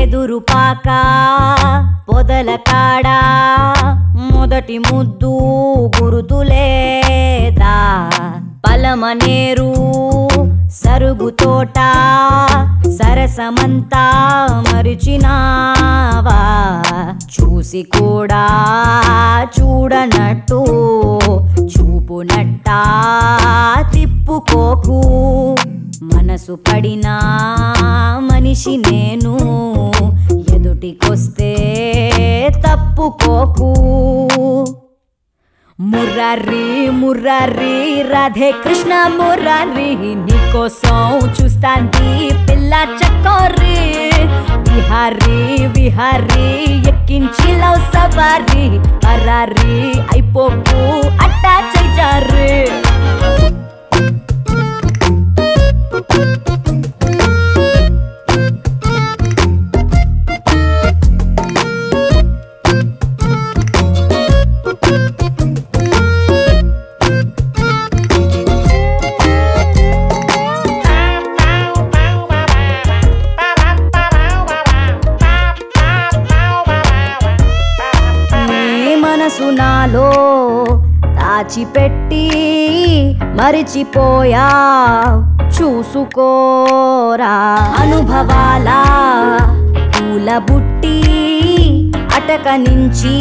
వెదురు పాక పొదల కాడా మొదటి ముద్దు గురుతులేదా పలమనేరు సరుగు తోట సరసమంతా మరిచినావా చూసి కూడా చూడనట్టు చూపునట్టా తిప్పుకోకు మనసు పడినా మనిషి నేను ఎదుటికొస్తే తప్పుకోకు మురారి మురారి రాధే కృష్ణ మురారి నీకోసం చూస్తాంది పిల్ల చక్కోరి విహారి విహారి ఎక్కించి లవ్ సవారి పరారి అయిపోకు అట్టా చెయ్యారు నీ మనసు నాలో దాచిపెట్టి మరిచిపోయా చూసుకోరా అనుభవాల పూల బుట్టి అటక నుంచి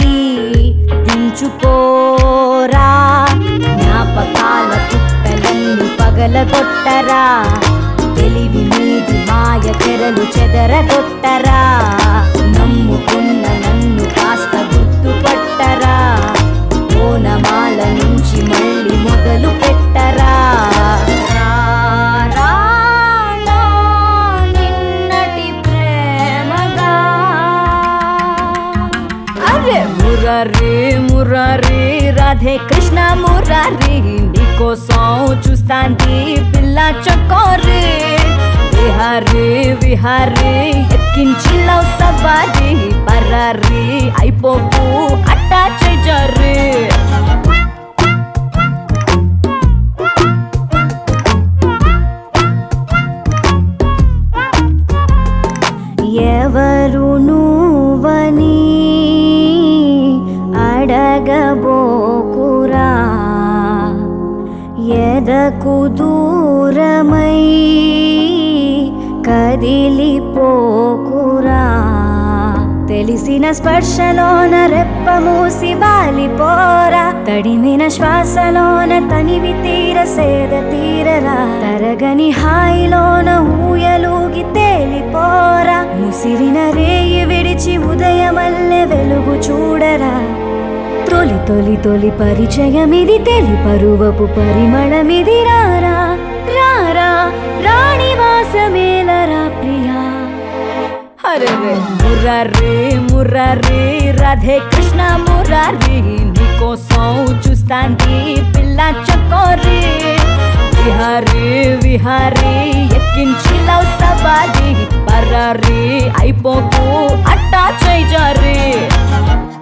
దించుకోరా జ్ఞాపకాల పుట్టలన్నీ పగలగొట్టరా తెలివి మీది మాయ తెరలు చెదరగొట్టరా నమ్ముకున్న నన్ను కాస్త గుర్తుపట్టరా ఓనమాల నుంచి మళ్ళీ మొదలు పెట్టరా రా, రా, నా నిన్నటి ప్రేమగా అరే మురారి మురారి రాధే కృష్ణ మురారి నీకోసం చూస్తాంది పిల్ల చకోరి విహారి విహారి ఎక్కించి లవ్ సవారి పరారి అయిపోకు అట్టా చెయ్యారి ఎవరు నువ్వని అడగబోకురా ఎదకు దూరమై కదిలిపోకురా తెలిసిన స్పర్శలోన రెప్ప మూసి వాలిపోరా తడిమిన శ్వాసలోన తనివి తీర సేద తీరరా తరగని హాయిలోన ఊయలూగి తేలిపోరా ముసిరిన రేయి విడిచి ఉదయమల్లె వెలుగు చూడరా తొలి తొలి తొలి పరిచయమిది తెలి పరువపు పరిమళమిది రారా రారా రాణివాసమేలరా ప్రియా అరే మురారి మురారి రాధే కృష్ణ మురారి నీకోసం చూస్తాంది పిల్ల చకోరి విహారి విహారి ఎక్కించి లవ్ సవారి పరారి అయిపోకు అట్టా చెయ్యారి